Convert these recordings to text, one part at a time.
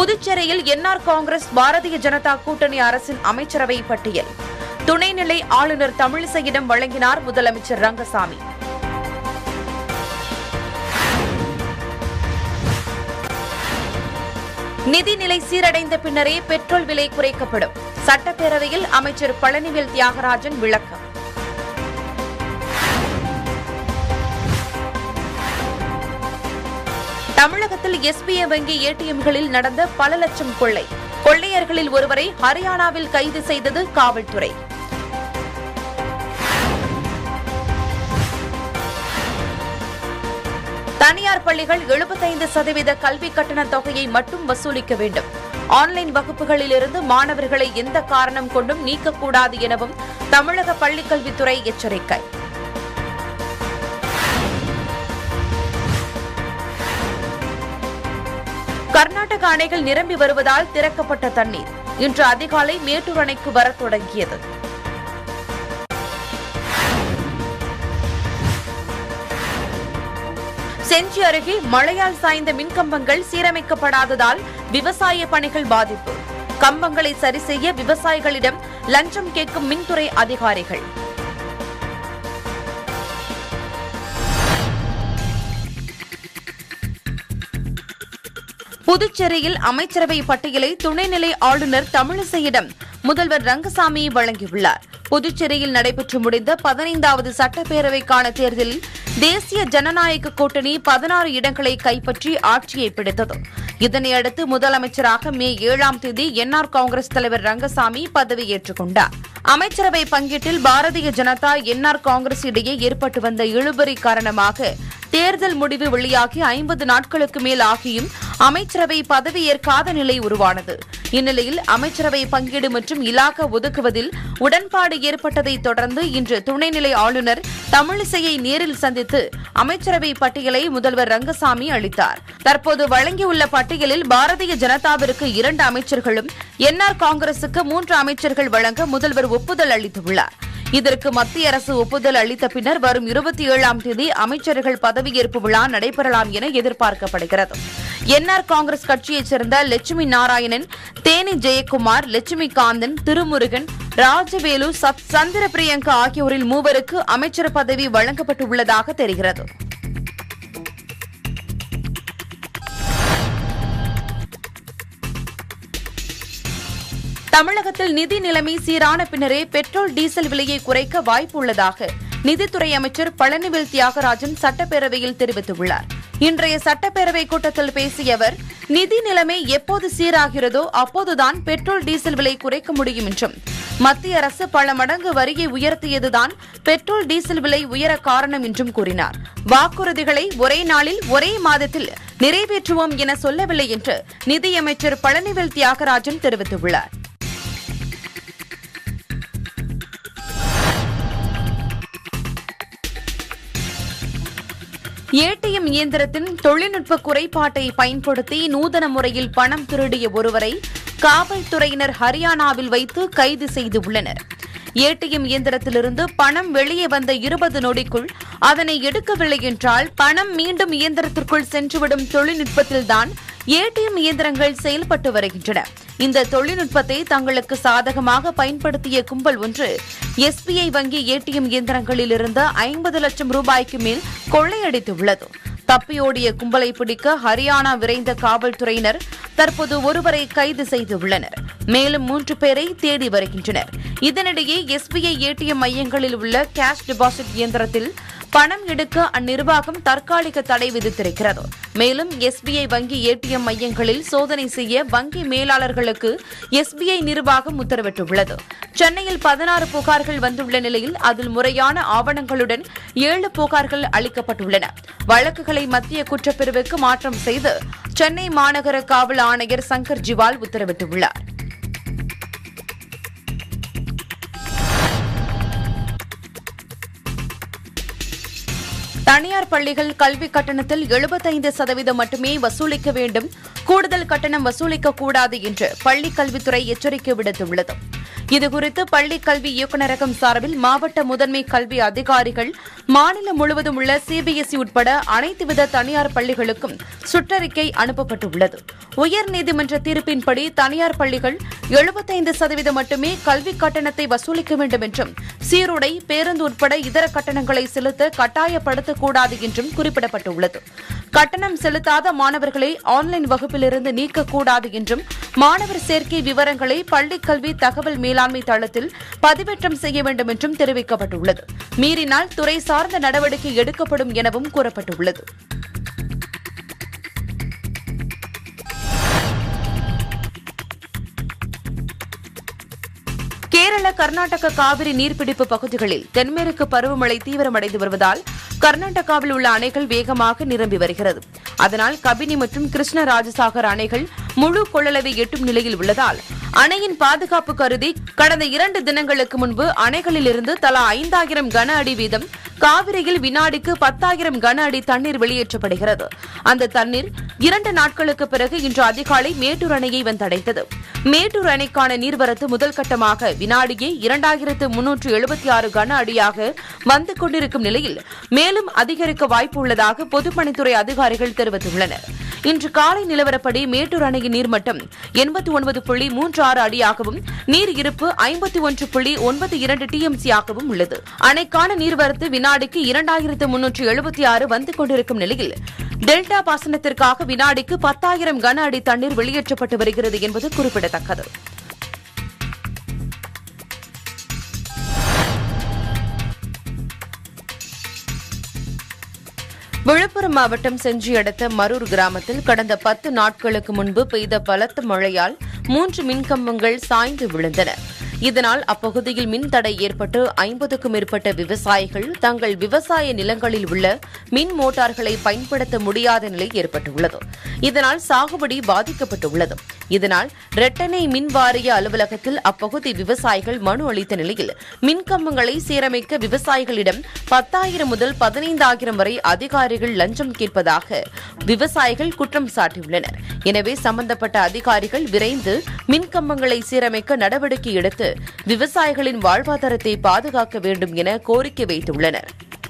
புதுச்சேரியில் என்ஆர் காங்கிரஸ் பாரதிய ஜனதா கூட்டணி அரசின் அமைச்சரவை பட்டியல் துணைநிலை ஆளுநர் தமிழிசையிடம் வழங்கினார் முதலமைச்சர் ரங்கசாமி நிதிநிலை சீரடைந்த பின்னரே பெட்ரோல் விலை குறைக்கப்படும் சட்டப்பேரவையில் அமைச்சர் பழனிவேல் தியாகராஜன் விளக்கம் தமிழகத்தில் எஸ்பிஐ வங்கி ஏடிஎம்களில் நடந்த பல லட்சம் கொள்ளை கொள்ளையர்களில் ஒருவரை ஹரியானாவில் கைது செய்தது காவல்துறை தனியார் பள்ளிகள் எழுபத்தைந்து சதவீத கல்வி கட்டண தொகையை மட்டும் வசூலிக்க வேண்டும் ஆன்லைன் வகுப்புகளிலிருந்து மாணவர்களை எந்த காரணம் கொண்டும் நீக்கக்கூடாது எனவும் தமிழக பள்ளிக்கல்வித்துறை எச்சரிக்கை கர்நாடக அணைகள் நிரம்பி வருவதால் திறக்கப்பட்ட தண்ணீர் இன்று அதிகாலை மேட்டூர் அணைக்கு வரத் தொடங்கியது செஞ்சி அருகே மழையால் சாய்ந்த மின்கம்பங்கள் சீரமைக்கப்படாததால் விவசாய பணிகள் பாதிப்பு கம்பங்களை சரி செய்ய விவசாயிகளிடம் லஞ்சம் கேட்கும் மின்துறை அதிகாரிகள் புதுச்சேரியில் அமைச்சரவை பட்டியலை துணைநிலை ஆளுநர் தமிழிசையிடம் முதல்வர் ரங்கசாமி வழங்கியுள்ளார் புதுச்சேரியில் நடைபெற்று முடிந்த பதினைந்தாவது சட்டப்பேரவைக்கான தேர்தலில் தேசிய ஜனநாயக கூட்டணி பதினாறு இடங்களை கைப்பற்றி ஆட்சியை பிடித்தது இதனையடுத்து முதலமைச்சராக மே ஏழாம் தேதி என்ஆர் காங்கிரஸ் தலைவர் ரங்கசாமி பதவியேற்றுக் கொண்டார் அமைச்சரவை பங்கீட்டில் பாரதிய ஜனதா என்ஆர் காங்கிரஸ் இடையே ஏற்பட்டு வந்த இழுபறி காரணமாக தேர்தல் முடிவு வெளியாகி ஐம்பது நாட்களுக்கு மேல் ஆகியும் அமைச்சரவை பதவியேற்காத நிலை உருவானது இந்நிலையில் அமைச்சரவை பங்கீடு மற்றும் இலாகா ஒதுக்குவதில் உடன்பாடு ஏற்பட்டதை தொடர்ந்து இன்று துணைநிலை ஆளுநர் தமிழிசையை நேரில் சந்தித்து அமைச்சரவை பட்டியலை முதல்வர் ரங்கசாமி அளித்தார் தற்போது வழங்கியுள்ள பட்டியலில் பாரதிய ஜனதாவிற்கு இரண்டு அமைச்சர்களும் என்ஆர் காங்கிரசுக்கு மூன்று அமைச்சர்கள் வழங்க முதல்வர் ஒப்புதல் அளித்துள்ளார் இதற்கு மத்திய அரசு ஒப்புதல் அளித்த பின்னர் வரும் இருபத்தி ஏழாம் தேதி அமைச்சர்கள் பதவியேற்பு விழா நடைபெறலாம் என எதிர்பார்க்கப்படுகிறது என்ஆர் காங்கிரஸ் கட்சியைச் சேர்ந்த லட்சுமி நாராயணன் தேனி ஜெயக்குமார் லட்சுமி காந்தன் திருமுருகன் ராஜவேலு சத் சந்திர பிரியங்கா ஆகியோரில் மூவருக்கு அமைச்சர் பதவி வழங்கப்பட்டுள்ளதாக தெரிகிறது தமிழகத்தில் நிதி நிலைமை சீரான பின்னரே பெட்ரோல் டீசல் விலையை குறைக்க வாய்ப்பு உள்ளதாக நிதித்துறை அமைச்சர் பழனிவேல் தியாகராஜன் சட்டப்பேரவையில் தெரிவித்துள்ளார் இன்றைய சட்டப்பேரவை கூட்டத்தில் பேசிய அவர் நிதி நிலைமை எப்போது சீராகிறதோ அப்போதுதான் பெட்ரோல் டீசல் விலை குறைக்க முடியும் என்றும் மத்திய அரசு பல மடங்கு வரியை உயர்த்தியதுதான் பெட்ரோல் டீசல் விலை உயர காரணம் என்றும் கூறினார் வாக்குறுதிகளை ஒரே நாளில் ஒரே மாதத்தில் நிறைவேற்றுவோம் என சொல்லவில்லை என்று நிதியமைச்சர் பழனிவேல் தியாகராஜன் தெரிவித்துள்ளார் ஏடிஎம் இயந்திரத்தின் தொழில்நுட்ப குறைபாட்டை பயன்படுத்தி நூதன முறையில் பணம் திருடிய ஒருவரை காவல்துறையினர் ஹரியானாவில் வைத்து கைது செய்துள்ளனர் ஏடிஎம் இயந்திரத்திலிருந்து பணம் வெளியே வந்த இருபது நொடிக்குள் அதனை எடுக்கவில்லை என்றால் பணம் மீண்டும் இயந்திரத்திற்குள் சென்றுவிடும் தொழில்நுட்பத்தில்தான் ஏடிஎம் இயந்திரங்கள் செயல்பட்டு வருகின்றன இந்த தொழில்நுட்பத்தை தங்களுக்கு சாதகமாக பயன்படுத்திய கும்பல் ஒன்று எஸ்பிஐ வங்கி ஏடிஎம் இயந்திரங்களில் இருந்த ஐம்பது லட்சம் ரூபாய்க்கு மேல் கொள்ளையடித்துள்ளது தப்பியோடிய கும்பலை பிடிக்க ஹரியானா விரைந்த காவல்துறையினர் தற்போது ஒருவரை கைது செய்துள்ளனர் மேலும் மூன்று பேரை தேடி வருகின்றனர் இதனிடையே எஸ்பிஐ ஏடிஎம் மையங்களில் உள்ள கேஷ் டெபாசிட் இயந்திரத்தில் பணம் எடுக்க அந்நிர்வாகம் தற்காலிக தடை விதித்திருக்கிறது மேலும் எஸ்பிஐ வங்கி ஏடிஎம் மையங்களில் சோதனை செய்ய வங்கி மேலாளர்களுக்கு எஸ்பிஐ நிர்வாகம் உத்தரவிட்டுள்ளது சென்னையில் பதினாறு புகார்கள் வந்துள்ள நிலையில் அதில் முறையான ஆவணங்களுடன் ஏழு புகார்கள் அளிக்கப்பட்டுள்ளன வழக்குகளை மத்திய குற்றப்பிரிவுக்கு மாற்றம் செய்து சென்னை மாநகர காவல் ஆணையர் சங்கர் ஜிவால் உத்தரவிட்டுள்ளார் தனியார் பள்ளிகள் கல்வி கட்டணத்தில் எழுபத்தைந்து சதவீதம் மட்டுமே வசூலிக்க வேண்டும் கூடுதல் கட்டணம் வசூலிக்க கூடாது என்று பள்ளிக் கல்வித்துறை எச்சரிக்கை விடுத்துள்ளது இதுகுறித்து பள்ளி கல்வி இயக்குநரகம் சார்பில் மாவட்ட முதன்மை கல்வி அதிகாரிகள் மாநிலம் முழுவதும் உள்ள சிபிஎஸ்இ உட்பட அனைத்து வித தனியார் பள்ளிகளுக்கும் சுற்றறிக்கை அனுப்பப்பட்டுள்ளது உயர்நீதிமன்ற தீர்ப்பின்படி தனியார் பள்ளிகள் எழுபத்தைந்து சதவீதம் மட்டுமே கல்வி கட்டணத்தை வசூலிக்க வேண்டும் என்றும் சீருடை பேருந்து உட்பட இதர கட்டணங்களை செலுத்த கட்டாயப்படுத்தக்கூடாது என்றும் குறிப்பிடப்பட்டுள்ளது கட்டணம் செலுத்தாத மாணவர்களை ஆன்லைன் வகுப்பிலிருந்து நீக்கக்கூடாது என்றும் மாணவர் சேர்க்கை விவரங்களை பள்ளிக் கல்வி தகவல் மேலாண்மை தளத்தில் பதிவேற்றம் செய்ய வேண்டும் என்றும் தெரிவிக்கப்பட்டுள்ளது மீறினால் துறை சார்ந்த நடவடிக்கை எடுக்கப்படும் எனவும் கூறப்பட்டுள்ளது கேரள கர்நாடக காவிரி நீர்பிடிப்பு பகுதிகளில் தென்மேற்கு பருவமழை தீவிரமடைந்து வருவதால் கர்நாடகாவில் உள்ள அணைகள் வேகமாக நிரம்பி வருகிறது அதனால் கபினி மற்றும் கிருஷ்ணராஜசாகர் அணைகள் முழு கொள்ளளவை எட்டும் நிலையில் உள்ளதால் அணையின் பாதுகாப்பு கருதி கடந்த இரண்டு தினங்களுக்கு முன்பு அணைகளிலிருந்து தலா ஐந்தாயிரம் கன அடி வீதம் காவிரியில் வினாடிக்கு பத்தாயிரம் கன அடி தண்ணீர் வெளியேற்றப்படுகிறது அந்த தண்ணீர் இரண்டு நாட்களுக்கு பிறகு இன்று அதிகாலை மேட்டூர் அணையை வந்தடைந்தது மேட்டூர் அணைக்கான நீர்வரத்து முதல் கட்டமாக வினாடியே இரண்டாயிரத்து முன்னூற்று எழுபத்தி ஆறு கன அடியாக வந்து கொண்டிருக்கும் நிலையில் மேலும் அதிகரிக்க வாய்ப்பு உள்ளதாக பொதுப்பணித்துறை அதிகாரிகள் தெரிவித்துள்ளனர் இன்று காலை நிலவரப்படி மேட்டூர் அணையின் நீர்மட்டம் எண்பத்தி ஒன்பது புள்ளி மூன்று ஆறு அடியாகவும் நீர் இருப்பு ஐம்பத்தி ஒன்று புள்ளி ஒன்பது இரண்டு டிஎம்சியாகவும் உள்ளது அணைக்கான நீர்வரத்து வினாடிக்கு இரண்டாயிரத்து முன்னூற்று எழுபத்தி ஆறு வந்து கொண்டிருக்கும் நிலையில் டெல்டா பாசனத்திற்காக வினாடிக்கு பத்தாயிரம் கன அடி தண்ணீர் வெளியேற்றப்பட்டு வருகிறது என்பது குறிப்பிடத்தக்கது விழுப்புரம் மாவட்டம் செஞ்சி அடுத்த மரூர் கிராமத்தில் கடந்த பத்து நாட்களுக்கு முன்பு பெய்த பலத்த மழையால் மூன்று மின்கம்பங்கள் சாய்ந்து விழுந்தன இதனால் அப்பகுதியில் மின் தடை ஏற்பட்டு ஐம்பதுக்கும் மேற்பட்ட விவசாயிகள் தங்கள் விவசாய நிலங்களில் உள்ள மின் மோட்டார்களை பயன்படுத்த முடியாத நிலை ஏற்பட்டுள்ளது இதனால் சாகுபடி பாதிக்கப்பட்டுள்ளது இதனால் ரெட்டனை மின் வாரிய அலுவலகத்தில் அப்பகுதி விவசாயிகள் மனு அளித்த நிலையில் மின்கம்பங்களை சீரமைக்க விவசாயிகளிடம் பத்தாயிரம் முதல் பதினைந்தாயிரம் வரை அதிகாரிகள் லஞ்சம் கேட்பதாக விவசாயிகள் குற்றம் சாட்டியுள்ளனர் எனவே சம்பந்தப்பட்ட அதிகாரிகள் விரைந்து மின்கம்பங்களை சீரமைக்க நடவடிக்கை எடுத்து விவசாயிகளின் வாழ்வாதாரத்தை பாதுகாக்க வேண்டும் என கோரிக்கை வைத்துள்ளனர்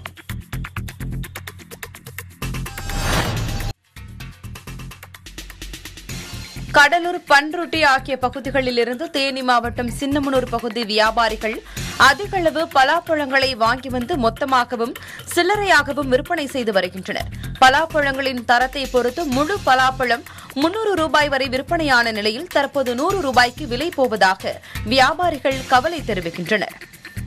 கடலூர் பன்ருட்டி ஆகிய பகுதிகளில் இருந்து தேனி மாவட்டம் சின்னமனூர் பகுதி வியாபாரிகள் அதிக அளவு பலாப்பழங்களை வாங்கி வந்து மொத்தமாகவும் சில்லறையாகவும் விற்பனை செய்து வருகின்றனர் பலாப்பழங்களின் தரத்தை பொறுத்து முழு பலாப்பழம் முன்னூறு ரூபாய் வரை விற்பனையான நிலையில் தற்போது நூறு ரூபாய்க்கு விலை போவதாக வியாபாரிகள் கவலை தெரிவிக்கின்றனர்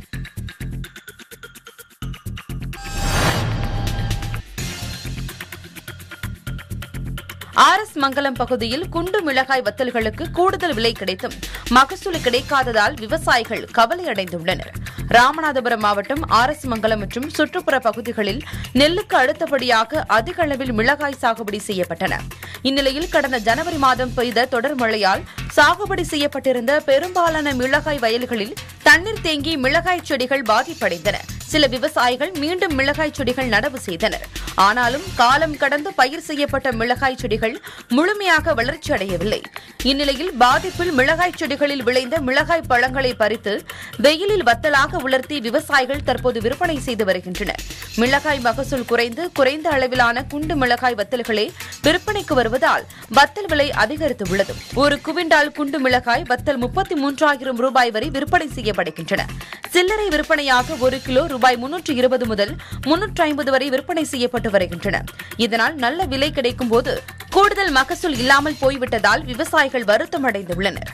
ஆர் எஸ் மங்கலம் பகுதியில் குண்டு மிளகாய் வத்தல்களுக்கு கூடுதல் விலை கிடைத்தும் மகசூல் கிடைக்காததால் விவசாயிகள் கவலை அடைந்துள்ளனர் ராமநாதபுரம் மாவட்டம் ஆர் எஸ் மங்கலம் மற்றும் சுற்றுப்புற பகுதிகளில் நெல்லுக்கு அடுத்தபடியாக அதிக அளவில் மிளகாய் சாகுபடி செய்யப்பட்டன இந்நிலையில் கடந்த ஜனவரி மாதம் பெய்த தொடர் மழையால் சாகுபடி செய்யப்பட்டிருந்த பெரும்பாலான மிளகாய் வயல்களில் தண்ணீர் தேங்கி மிளகாய் செடிகள் பாதிப்படைந்தன சில விவசாயிகள் மீண்டும் மிளகாய் செடிகள் நடவு செய்தனர் ஆனாலும் காலம் கடந்து பயிர் செய்யப்பட்ட மிளகாய் செடிகள் முழுமையாக வளர்ச்சி அடையவில்லை இந்நிலையில் பாதிப்பில் மிளகாய் செடிகளில் விளைந்த மிளகாய் பழங்களை பறித்து வெயிலில் வத்தலாக உலர்த்தி விவசாயிகள் தற்போது விற்பனை செய்து வருகின்றனர் மிளகாய் மகசூல் குறைந்து குறைந்த அளவிலான குண்டு மிளகாய் வத்தல்களே விற்பனைக்கு வருவதால் வத்தல் விலை அதிகரித்துள்ளது ஒரு குவிண்டால் குண்டு மிளகாய் வத்தல் முப்பத்தி மூன்றாயிரம் ரூபாய் வரை விற்பனை செய்யப்படுகின்றன சில்லறை விற்பனையாக ஒரு கிலோ ரூபாய் முன்னூற்று இருபது முதல் முன்னூற்று ஐம்பது வரை விற்பனை செய்யப்பட்டு வருகின்றன இதனால் நல்ல விலை கிடைக்கும் போது கூடுதல் மகசூல் இல்லாமல் போய்விட்டதால் விவசாயிகள் வருத்தமடைந்துள்ளனர்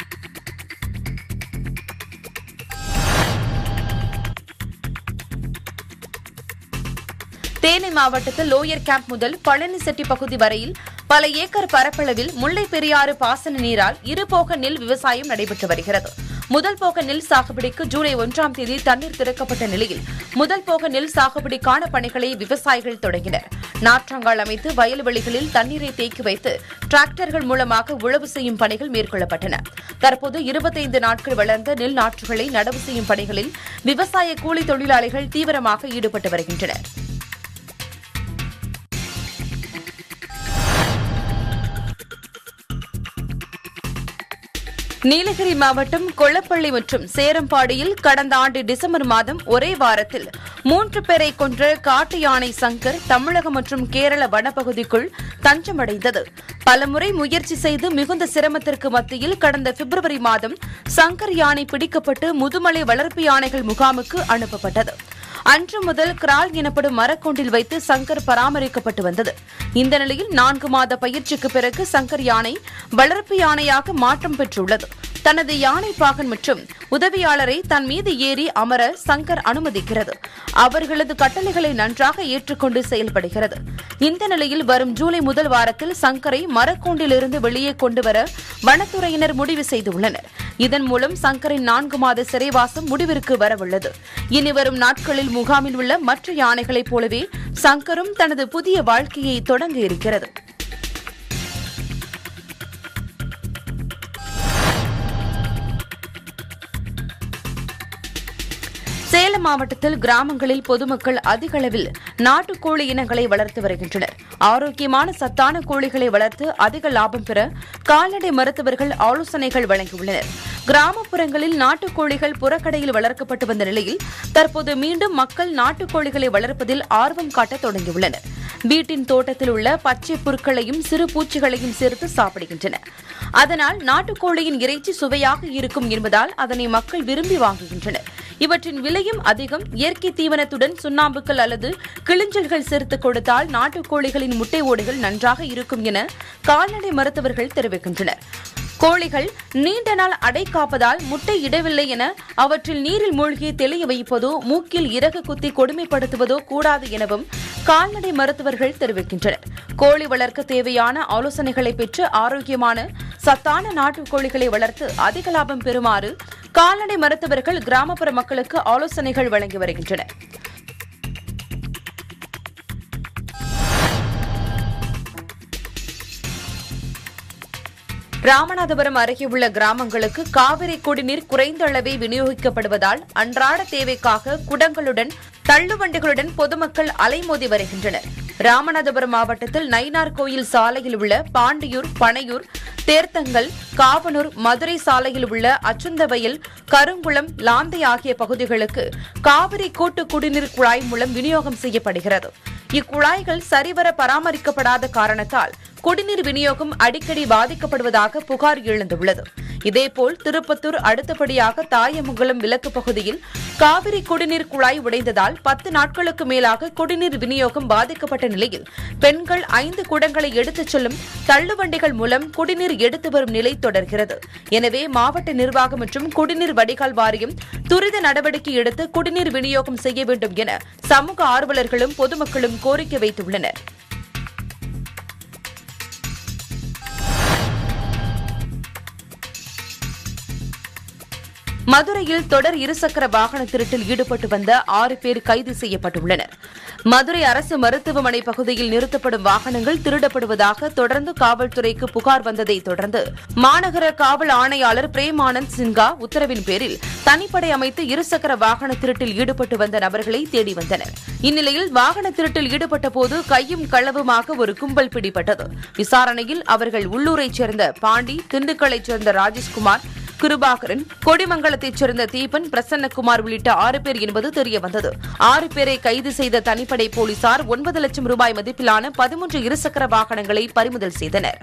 தேனி மாவட்டத்தில் லோயர் கேம்ப் முதல் பழனிசெட்டி பகுதி வரையில் பல ஏக்கர் பரப்பளவில் முல்லை பெரியாறு பாசன நீரால் இருபோக நெல் விவசாயம் நடைபெற்று வருகிறது முதல் போக நெல் சாகுபடிக்கு ஜூலை ஒன்றாம் தேதி தண்ணீர் திறக்கப்பட்ட நிலையில் முதல் போக நெல் சாகுபடிக்கான பணிகளை விவசாயிகள் தொடங்கினர் நாற்றங்கால் அமைத்து வயல்வெளிகளில் தண்ணீரை தேக்கி வைத்து டிராக்டர்கள் மூலமாக உழவு செய்யும் பணிகள் மேற்கொள்ளப்பட்டன தற்போது இருபத்தைந்து நாட்கள் வளர்ந்த நெல் நாற்றுகளை நடவு செய்யும் பணிகளில் விவசாய கூலி தொழிலாளிகள் தீவிரமாக ஈடுபட்டு வருகின்றனர் நீலகிரி மாவட்டம் கொளப்பள்ளி மற்றும் சேரம்பாடியில் கடந்த ஆண்டு டிசம்பர் மாதம் ஒரே வாரத்தில் மூன்று பேரை கொன்ற காட்டு யானை சங்கர் தமிழகம் மற்றும் கேரள வனப்பகுதிக்குள் தஞ்சமடைந்தது பலமுறை முயற்சி செய்து மிகுந்த சிரமத்திற்கு மத்தியில் கடந்த பிப்ரவரி மாதம் சங்கர் யானை பிடிக்கப்பட்டு முதுமலை வளர்ப்பு யானைகள் முகாமுக்கு அனுப்பப்பட்டது அன்று முதல் கிரால் எனப்படும் மரக்கூண்டில் வைத்து சங்கர் பராமரிக்கப்பட்டு வந்தது இந்த நிலையில் நான்கு மாத பயிற்சிக்கு பிறகு சங்கர் யானை வளர்ப்பு யானையாக மாற்றம் பெற்றுள்ளது தனது யானை பாகன் மற்றும் உதவியாளரை தன் மீது ஏறி அமர சங்கர் அனுமதிக்கிறது அவர்களது கட்டளைகளை நன்றாக ஏற்றுக்கொண்டு செயல்படுகிறது இந்த நிலையில் வரும் ஜூலை முதல் வாரத்தில் சங்கரை மரக்கூண்டிலிருந்து வெளியே கொண்டு வர வனத்துறையினர் முடிவு செய்துள்ளனர் இதன் மூலம் சங்கரின் நான்கு மாத சிறைவாசம் முடிவிற்கு வரவுள்ளது இனி வரும் நாட்களில் முகாமில் உள்ள மற்ற யானைகளைப் போலவே சங்கரும் தனது புதிய வாழ்க்கையை தொடங்க இருக்கிறது சேலம் மாவட்டத்தில் கிராமங்களில் பொதுமக்கள் அதிக அளவில் நாட்டுக்கோழி இனங்களை வளர்த்து வருகின்றனர் ஆரோக்கியமான சத்தான கோழிகளை வளர்த்து அதிக லாபம் பெற கால்நடை மருத்துவர்கள் ஆலோசனைகள் வழங்கியுள்ளனர் கிராமப்புறங்களில் நாட்டுக்கோழிகள் புறக்கடையில் வளர்க்கப்பட்டு வந்த நிலையில் தற்போது மீண்டும் மக்கள் நாட்டுக்கோழிகளை வளர்ப்பதில் ஆர்வம் காட்ட தொடங்கியுள்ளனர் வீட்டின் தோட்டத்தில் உள்ள பச்சை புற்களையும் சிறு பூச்சிகளையும் சேர்த்து சாப்பிடுகின்றனர் அதனால் நாட்டுக்கோழியின் இறைச்சி சுவையாக இருக்கும் என்பதால் அதனை மக்கள் விரும்பி வாங்குகின்றனர் இவற்றின் விலையும் அதிகம் இயற்கை தீவனத்துடன் சுண்ணாம்புக்கள் அல்லது கிளிஞ்சல்கள் சேர்த்து கொடுத்தால் நாட்டுக்கோழிகளின் முட்டை ஓடுகள் நன்றாக இருக்கும் என கால்நடை மருத்துவர்கள் தெரிவிக்கின்றனர் கோழிகள் நீண்ட நாள் அடை காப்பதால் முட்டை இடவில்லை என அவற்றில் நீரில் மூழ்கி தெளிய வைப்பதோ மூக்கில் இறகு குத்தி கொடுமைப்படுத்துவதோ கூடாது எனவும் கால்நடை மருத்துவர்கள் தெரிவிக்கின்றனர் கோழி வளர்க்க தேவையான ஆலோசனைகளை பெற்று ஆரோக்கியமான சத்தான நாட்டுக்கோழிகளை வளர்த்து அதிக லாபம் பெறுமாறு கால்நடை மருத்துவர்கள் கிராமப்புற மக்களுக்கு ஆலோசனைகள் வழங்கி வருகின்றனர் ராமநாதபுரம் அருகே உள்ள கிராமங்களுக்கு காவிரி குடிநீர் குறைந்த அளவே விநியோகிக்கப்படுவதால் அன்றாட தேவைக்காக குடங்களுடன் தள்ளுவண்டிகளுடன் பொதுமக்கள் அலைமோதி வருகின்றனர் ராமநாதபுரம் மாவட்டத்தில் நயினார் கோயில் சாலையில் உள்ள பாண்டியூர் பனையூர் தேர்த்தங்கல் காவனூர் மதுரை சாலையில் உள்ள அச்சுந்தவயல் கருங்குளம் லாந்தை ஆகிய பகுதிகளுக்கு காவிரி கூட்டு குடிநீர் குழாய் மூலம் விநியோகம் செய்யப்படுகிறது இக்குழாய்கள் சரிவர பராமரிக்கப்படாத காரணத்தால் குடிநீர் விநியோகம் அடிக்கடி பாதிக்கப்படுவதாக புகார் எழுந்துள்ளது இதேபோல் திருப்பத்தூர் அடுத்தபடியாக தாயமங்கலம் விலக்கு பகுதியில் காவிரி குடிநீர் குழாய் உடைந்ததால் பத்து நாட்களுக்கு மேலாக குடிநீர் விநியோகம் பாதிக்கப்பட்ட நிலையில் பெண்கள் ஐந்து குடங்களை எடுத்துச் செல்லும் தள்ளுவண்டிகள் மூலம் குடிநீர் எடுத்து வரும் நிலை தொடர்கிறது எனவே மாவட்ட நிர்வாகம் மற்றும் குடிநீர் வடிகால் வாரியம் துரித நடவடிக்கை எடுத்து குடிநீர் விநியோகம் செய்ய வேண்டும் என சமூக ஆர்வலர்களும் பொதுமக்களும் கோரிக்கை வைத்துள்ளனர் மதுரையில் தொடர் இருசக்கர வாகன திருட்டில் ஈடுபட்டு வந்த ஆறு பேர் கைது செய்யப்பட்டுள்ளனர் மதுரை அரசு மருத்துவமனை பகுதியில் நிறுத்தப்படும் வாகனங்கள் திருடப்படுவதாக தொடர்ந்து காவல்துறைக்கு புகார் வந்ததை தொடர்ந்து மாநகர காவல் ஆணையாளர் பிரேமானந்த் சின்ஹா உத்தரவின் பேரில் தனிப்படை அமைத்து இருசக்கர வாகன திருட்டில் ஈடுபட்டு வந்த நபர்களை தேடி வந்தனர் இந்நிலையில் வாகன திருட்டில் ஈடுபட்ட போது கையும் களவுமாக ஒரு கும்பல் பிடிபட்டது விசாரணையில் அவர்கள் உள்ளூரைச் சேர்ந்த பாண்டி திண்டுக்கல்லைச் சேர்ந்த ராஜேஷ்குமார் கிருபாகரன் கொடிமங்கலத்தைச் சேர்ந்த தீபன் பிரசன்னகுமார் உள்ளிட்ட ஆறு பேர் என்பது தெரியவந்தது ஆறு பேரை கைது செய்த தனிப்படை போலீசார் ஒன்பது லட்சம் ரூபாய் மதிப்பிலான பதிமூன்று இருசக்கர வாகனங்களை பறிமுதல் செய்தனர்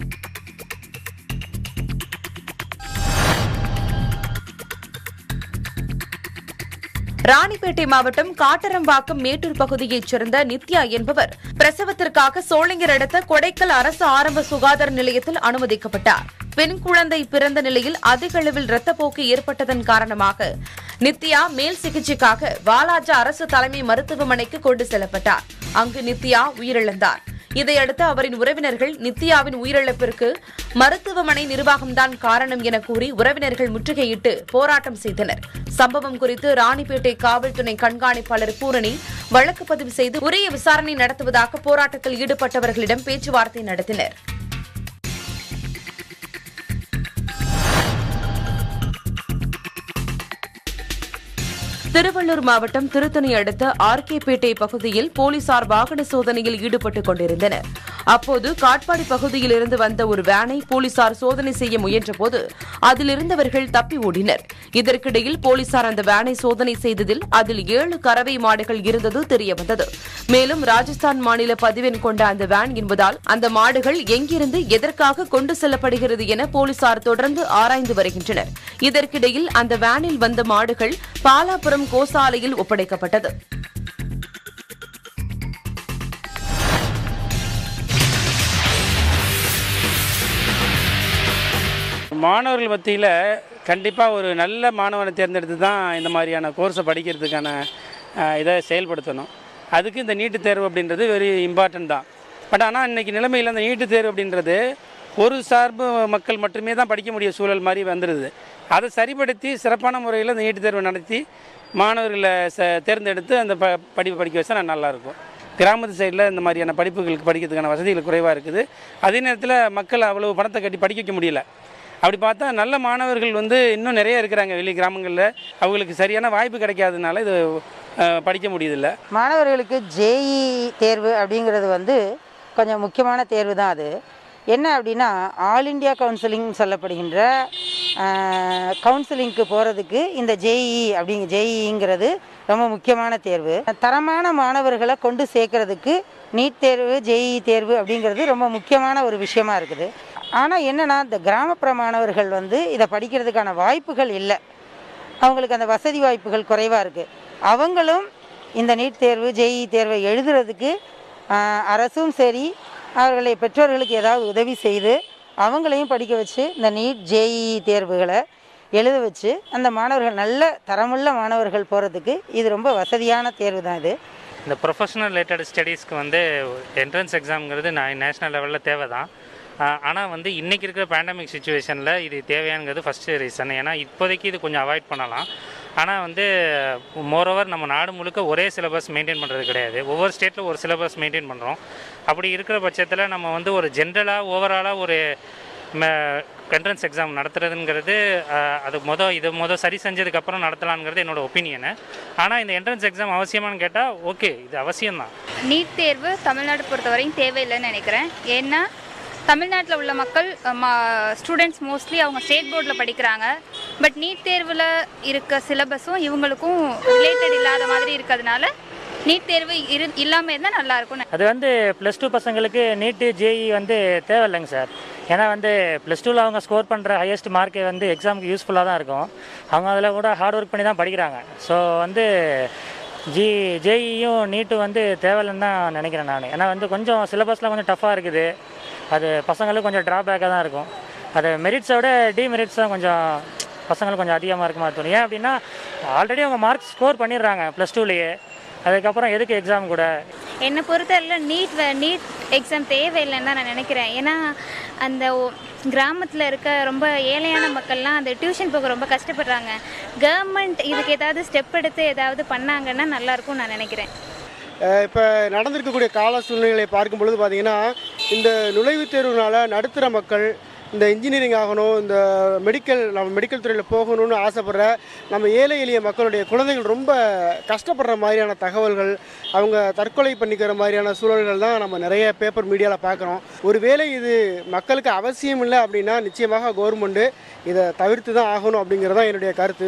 ராணிப்பேட்டை மாவட்டம் காட்டரம்பாக்கம் மேட்டூர் பகுதியைச் சேர்ந்த நித்யா என்பவர் பிரசவத்திற்காக சோளிங்கர் அடுத்த கொடைக்கல் அரசு ஆரம்ப சுகாதார நிலையத்தில் அனுமதிக்கப்பட்டார் பெண் குழந்தை பிறந்த நிலையில் அதிக அளவில் ரத்தப்போக்கு ஏற்பட்டதன் காரணமாக நித்யா மேல் சிகிச்சைக்காக வாலாஜா அரசு தலைமை மருத்துவமனைக்கு கொண்டு செல்லப்பட்டார் அங்கு நித்யா உயிரிழந்தார் இதையடுத்து அவரின் உறவினர்கள் நித்யாவின் உயிரிழப்பிற்கு மருத்துவமனை நிர்வாகம்தான் காரணம் என கூறி உறவினர்கள் முற்றுகையிட்டு போராட்டம் செய்தனர் சம்பவம் குறித்து ராணிப்பேட்டை காவல்துறை கண்காணிப்பாளர் பூரணி வழக்கு பதிவு செய்து உரிய விசாரணை நடத்துவதாக போராட்டத்தில் ஈடுபட்டவர்களிடம் பேச்சுவார்த்தை நடத்தினர் திருவள்ளூர் மாவட்டம் திருத்தணி அடுத்த ஆர்கேபேட்டை பகுதியில் போலீசார் வாகன சோதனையில் ஈடுபட்டுக் கொண்டிருந்தனர் அப்போது காட்பாடி பகுதியில் இருந்து வந்த ஒரு வேனை போலீசார் சோதனை செய்ய முயன்றபோது அதில் இருந்தவர்கள் தப்பி ஓடினர் இதற்கிடையில் போலீசார் அந்த வேனை சோதனை செய்ததில் அதில் ஏழு கறவை மாடுகள் இருந்தது தெரியவந்தது மேலும் ராஜஸ்தான் மாநில பதிவெண் கொண்ட அந்த வேன் என்பதால் அந்த மாடுகள் எங்கிருந்து எதற்காக கொண்டு செல்லப்படுகிறது என போலீசார் தொடர்ந்து ஆராய்ந்து வருகின்றனர் இதற்கிடையில் அந்த வேனில் வந்த மாடுகள் பாலாபுரம் கோசாலையில் ஒப்படைக்கப்பட்டது மாணவர்கள் மத்தியில் கண்டிப்பாக ஒரு நல்ல மாணவனை தேர்ந்தெடுத்து தான் இந்த மாதிரியான கோர்ஸை படிக்கிறதுக்கான அஹ், இதை செயல்படுத்தணும் அதுக்கு இந்த நீட்டு தேர்வு அப்படின்றது வெரி இம்பார்ட்டன்ட் தான் பட் ஆனால் இன்றைக்கி நிலைமையில் அந்த நீட்டு தேர்வு அப்படின்றது ஒரு சார்பு மக்கள் மட்டுமே தான் படிக்க முடிய சூழல் மாதிரி வந்துடுது அதை சரிப்படுத்தி சிறப்பான முறையில் இந்த நீட்டு தேர்வு நடத்தி மாணவர்களை ச தேர்ந்தெடுத்து அந்த ப படிப்பு படிக்க வச்சா நான் நல்லாயிருக்கும் கிராமத்து சைடில் இந்த மாதிரியான படிப்புகளுக்கு படிக்கிறதுக்கான வசதிகள் குறைவாக இருக்குது அதே நேரத்தில் மக்கள் அவ்வளவு பணத்தை கட்டி படிக்க வைக்க முடியல அப்படி பார்த்தா நல்ல மாணவர்கள் வந்து இன்னும் நிறைய இருக்கிறாங்க வெளி கிராமங்களில் அவங்களுக்கு சரியான வாய்ப்பு கிடைக்காதனால இது அஹ், படிக்க முடியுதில்ல மாணவர்களுக்கு ஜேஇ தேர்வு அப்படிங்கிறது வந்து கொஞ்சம் முக்கியமான தேர்வு தான் அது என்ன அப்படின்னா ஆல் இண்டியா கவுன்சிலிங் சொல்லப்படுகின்ற கவுன்சிலிங்க்கு போகிறதுக்கு இந்த ஜேஇ அப்படிங்க ஜேஇங்கிறது ரொம்ப முக்கியமான தேர்வு தரமான மாணவர்களை கொண்டு சேர்க்கறதுக்கு நீட் தேர்வு ஜேஇ தேர்வு அப்படிங்கிறது ரொம்ப முக்கியமான ஒரு விஷயமா இருக்குது ஆனால் என்னன்னா இந்த கிராமப்புற மாணவர்கள் வந்து இதை படிக்கிறதுக்கான வாய்ப்புகள் இல்லை அவங்களுக்கு அந்த வசதி வாய்ப்புகள் குறைவாக இருக்குது அவங்களும் இந்த நீட் தேர்வு ஜேஇ தேர்வை எழுதுறதுக்கு ஆஹ், அரசும் சரி அவர்களை பெற்றோர்களுக்கு ஏதாவது உதவி செய்து அவங்களையும் படிக்க வச்சு இந்த நீட் ஜேஇ தேர்வுகளை எழுத வச்சு அந்த மாணவர்கள் நல்ல தரமுள்ள மாணவர்கள் போகிறதுக்கு இது ரொம்ப வசதியான தேர்வு தான் இது இந்த ப்ரொஃபஷனல் ரிலேட்டட் ஸ்டடீஸ்க்கு வந்து என்ட்ரன்ஸ் எக்ஸாம்ங்கிறது நான் நேஷ்னல் லெவலில் தேவை தான் ஆனால் வந்து இன்றைக்கி இருக்கிற பேண்டமிக் சுச்சுவேஷனில் இது தேவையானது ஃபஸ்ட்டு ரீசன் ஏன்னா இப்போதைக்கு இது கொஞ்சம் அவாய்ட் பண்ணலாம் ஆனால் வந்து மோரோவர் நம்ம நாடு முழுக்க ஒரே சிலபஸ் மெயின்டைன் பண்ணுறது கிடையாது ஒவ்வொரு ஸ்டேட்டில் ஒரு சிலபஸ் மெயின்டைன் பண்ணுறோம் அப்படி இருக்கிற பட்சத்தில் நம்ம வந்து ஒரு ஜென்ரலாக ஓவராலாக ஒரு என்ட்ரன்ஸ் எக்ஸாம் நடத்துறதுங்கிறது அஹ், அது மொதல் இது மொதல் சரி செஞ்சதுக்கப்புறம் நடத்தலாங்கிறது என்னோட ஒப்பீனியனு ஆனால் இந்த என்ட்ரன்ஸ் எக்ஸாம் அவசியமானு கேட்டால் ஓகே இது அவசியம்தான் நீட் தேர்வு தமிழ்நாடு பொறுத்தவரையும் தேவையில்லைன்னு நினைக்கிறேன் ஏன்னா தமிழ்நாட்டில் உள்ள மக்கள் ஸ்டூடெண்ட்ஸ் மோஸ்ட்லி அவங்க ஸ்டேட் போர்டில் படிக்கிறாங்க பட் நீட் தேர்வில் இருக்க சிலபஸும் இவங்களுக்கும் ரிலேட்டட் இல்லாத மாதிரி இருக்கிறதுனால நீட் தேர்வு இரு இல்லாமல் இருந்தால் நல்லாயிருக்கும் அது வந்து ப்ளஸ் டூ பசங்களுக்கு நீட்டு ஜேஇ வந்து தேவையில்லைங்க சார் ஏன்னா வந்து ப்ளஸ் டூவில் அவங்க ஸ்கோர் பண்ணுற ஹையஸ்ட் மார்க்கே வந்து எக்ஸாமுக்கு யூஸ்ஃபுல்லாக தான் இருக்கும் அவங்க அதில் கூட ஹார்ட் ஒர்க் பண்ணி தான் படிக்கிறாங்க ஸோ வந்து ஜி ஜேஇயும் நீட்டும் வந்து தேவையில்லைன்னு தான் நினைக்கிறேன் நான் ஏன்னா வந்து கொஞ்சம் சிலபஸ்லாம் கொஞ்சம் டஃப்பாக இருக்குது அது பசங்களுக்கு கொஞ்சம் ட்ராபேக்காக தான் இருக்கும் அது மெரிட்ஸை விட டிமெரிட்ஸ் தான் கொஞ்சம் பசங்களுக்கு கொஞ்சம் அதிகமாக இருக்க மாதிரி தோணும் ஏன் அப்படின்னா ஆல்ரெடி அவங்க மார்க் ஸ்கோர் பண்ணிடுறாங்க ப்ளஸ் டூலேயே அதுக்கப்புறம் எதுக்கு எக்ஸாம் கூட என்னை பொறுத்தவரையில் நீட் நீட் எக்ஸாம் தேவையில்லைன்னு தான் நான் நினைக்கிறேன் ஏன்னா அந்த கிராமத்தில் இருக்க ரொம்ப ஏழையான மக்கள்லாம் அந்த டியூஷன் போக ரொம்ப கஷ்டப்படுறாங்க கவர்மெண்ட் இதுக்கு ஏதாவது ஸ்டெப் எடுத்து ஏதாவது பண்ணாங்கன்னா நல்லாயிருக்கும் நான் நினைக்கிறேன் இப்போ நடந்திருக்கக்கூடிய கால சூழ்நிலைகளை பார்க்கும் பொழுது பார்த்தீங்கன்னா இந்த நுழைவுத் தேர்வுனால நடுத்தர மக்கள் இந்த இன்ஜினியரிங் ஆகணும் இந்த மெடிக்கல் நம்ம மெடிக்கல் துறையில் போகணும்னு ஆசைப்படுற நம்ம ஏழை எளிய மக்களுடைய குழந்தைகள் ரொம்ப கஷ்டப்படுற மாதிரியான தகவல்கள் அவங்க தற்கொலை பண்ணிக்கிற மாதிரியான சூழல்கள் தான் நம்ம நிறைய பேப்பர் மீடியாவில் பார்க்குறோம் ஒருவேளை இது மக்களுக்கு அவசியம் இல்லை அப்படின்னா நிச்சயமாக கவர்மெண்ட்டு இதை தவிர்த்து தான் ஆகணும் அப்படிங்கிறது தான் என்னுடைய கருத்து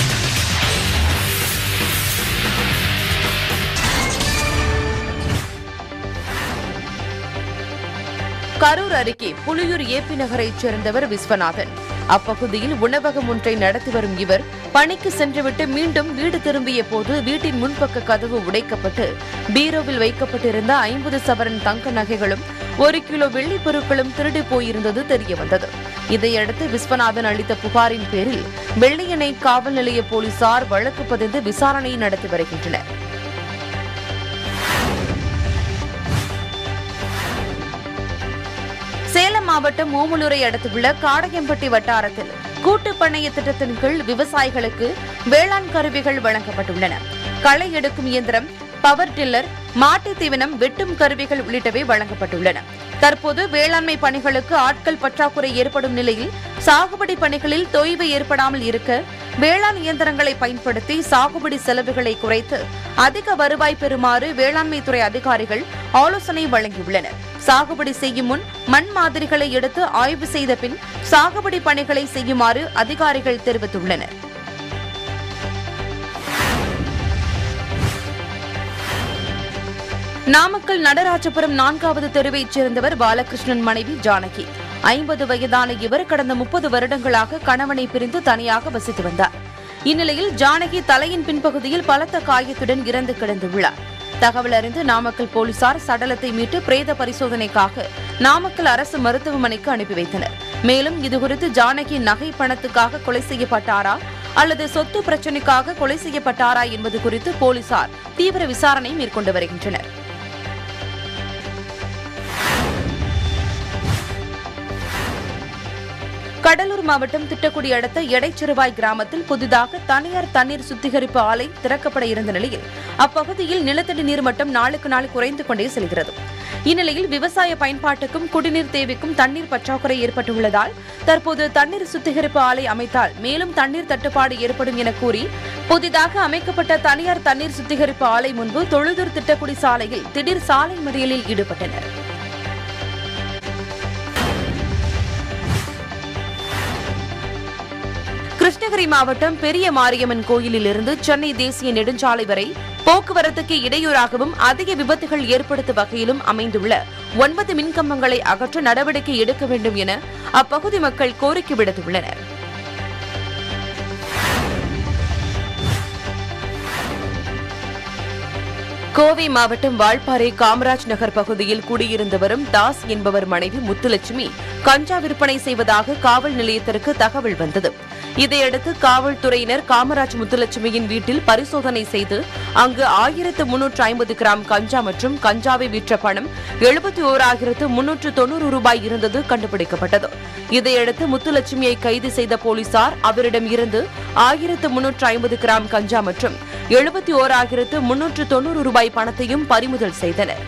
கரூர் அருகே புலியூர் ஏபி நகரைச் சேர்ந்தவர் விஸ்வநாதன் அப்பகுதியில் உணவகம் ஒன்றை நடத்தி வரும் இவர் பணிக்கு சென்றுவிட்டு மீண்டும் வீடு திரும்பிய போது வீட்டின் முன்பக்க கதவு உடைக்கப்பட்டு பீரோவில் வைக்கப்பட்டிருந்த ஐம்பது சவரன் தங்க நகைகளும் ஒரு கிலோ வெள்ளிப் பொருட்களும் திருடி போயிருந்தது தெரியவந்தது இதையடுத்து விஸ்வநாதன் அளித்த புகாரின் பேரில் வெள்ளியணை காவல் நிலைய போலீசார் வழக்கு பதிந்து விசாரணை நடத்தி வருகின்றனர் சேலம் மாவட்டம் ஓமலூரை அடுத்துள்ள காடையம்பட்டி வட்டாரத்தில் கூட்டு பண்ணைய திட்டத்தின் கீழ் விவசாயிகளுக்கு வேளாண் கருவிகள் வழங்கப்பட்டுள்ளன களை எடுக்கும் இயந்திரம் பவர் டில்லர் மாட்டுத் தீவனம் வெட்டும் கருவிகள் உள்ளிட்டவை வழங்கப்பட்டுள்ளன தற்போது வேளாண்மை பணிகளுக்கு ஆட்கள் பற்றாக்குறை ஏற்படும் நிலையில் சாகுபடி பணிகளில் தொய்வு ஏற்படாமல் இருக்க வேளாண் இயந்திரங்களை பயன்படுத்தி சாகுபடி செலவுகளை குறைத்து அதிக வருவாய் பெறுமாறு வேளாண்மை துறை அதிகாரிகள் ஆலோசனை வழங்கியுள்ளனர் சாகுபடி செய்யும் முன் மண் மாதிரிகளை எடுத்து ஆய்வு செய்த பின் சாகுபடி பணிகளை செய்யுமாறு அதிகாரிகள் தெரிவித்துள்ளனர் நாமக்கல் நடராஜபுரம் நான்காவது தெருவைச் சேர்ந்தவர் பாலகிருஷ்ணன் மனைவி ஜானகி ஐம்பது வயதான இவர் கடந்த முப்பது வருடங்களாக கணவனை பிரிந்து தனியாக வசித்து வந்தார் இந்நிலையில் ஜானகி தலையின் பின்பகுதியில் பலத்த காயத்துடன் இறந்து கிடந்துள்ளார் தகவல் அறிந்து நாமக்கல் போலீசார் சடலத்தை மீட்டு பிரேத பரிசோதனைக்காக நாமக்கல் அரசு மருத்துவமனைக்கு அனுப்பி வைத்தனர் மேலும் இதுகுறித்து ஜானகி நகை பணத்துக்காக கொலை செய்யப்பட்டாரா அல்லது சொத்து பிரச்சினைக்காக கொலை செய்யப்பட்டாரா என்பது குறித்து போலீசார் தீவிர விசாரணை மேற்கொண்டு வருகின்றனர் கடலூர் மாவட்டம் திட்டக்குடி அடுத்த எடைச்சிறுவாய் கிராமத்தில் புதிதாக தனியார் தண்ணீர் சுத்திகரிப்பு ஆலை திறக்கப்பட இருந்த நிலையில் அப்பகுதியில் நிலத்தடி நீர் மட்டம் நாளுக்கு நாள் குறைந்து கொண்டே செல்கிறது இந்நிலையில் விவசாய பயன்பாட்டுக்கும் குடிநீர் தேவைக்கும் தண்ணீர் பற்றாக்குறை ஏற்பட்டுள்ளதால் தற்போது தண்ணீர் சுத்திகரிப்பு ஆலை அமைத்தால் மேலும் தண்ணீர் தட்டுப்பாடு ஏற்படும் என கூறி புதிதாக அமைக்கப்பட்ட தனியார் தண்ணீர் சுத்திகரிப்பு ஆலை முன்பு தொழுதூர் திட்டக்குடி சாலையில் திடீர் சாலை மறியலில் ஈடுபட்டனர் கிருஷ்ணகிரி மாவட்டம் பெரிய மாரியம்மன் கோயிலில் இருந்து சென்னை தேசிய நெடுஞ்சாலை வரை போக்குவரத்துக்கு இடையூறாகவும் அதிக விபத்துகள் ஏற்படுத்தும் வகையிலும் அமைந்துள்ள ஒன்பது மின்கம்பங்களை அகற்ற நடவடிக்கை எடுக்க வேண்டும் என அப்பகுதி மக்கள் கோரிக்கை விடுத்துள்ளனர் கோவை மாவட்டம் வால்பாறை காமராஜ் நகர் பகுதியில் குடியிருந்து வரும் தாஸ் என்பவர் மனைவி முத்துலட்சுமி கஞ்சா விற்பனை செய்வதாக காவல் நிலையத்திற்கு தகவல் வந்தது இதையடுத்து காவல்துறையினர் காமராஜ் முத்துலட்சுமியின் வீட்டில் பரிசோதனை செய்து அங்கு ஆயிரத்து முன்னூற்று ஐம்பது கிராம் கஞ்சா மற்றும் கஞ்சாவை விற்ற பணம் எழுபத்தி ஓராயிரத்து முன்னூற்று தொன்னூறு ரூபாய் இருந்தது கண்டுபிடிக்கப்பட்டது இதையடுத்து முத்துலட்சுமியை கைது செய்த போலீசார் அவரிடம் இருந்து ஆயிரத்து முன்னூற்று ஐம்பது கிராம் கஞ்சா மற்றும் எழுபத்தி ஓராயிரத்து முன்னூற்று தொன்னூறு ரூபாய் பணத்தையும் பறிமுதல் செய்தனர்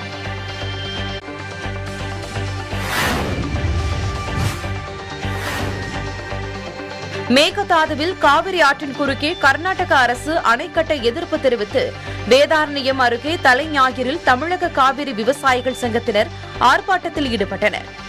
மேகதாதுவில் காவிரி ஆற்றின் குறுக்கே கர்நாடக அரசு அணை கட்ட எதிர்ப்பு தெரிவித்து வேதாரண்யம் அருகே தலைஞாயிறில் தமிழக காவிரி விவசாயிகள் சங்கத்தினர் ஆர்ப்பாட்டத்தில் ஈடுபட்டனர்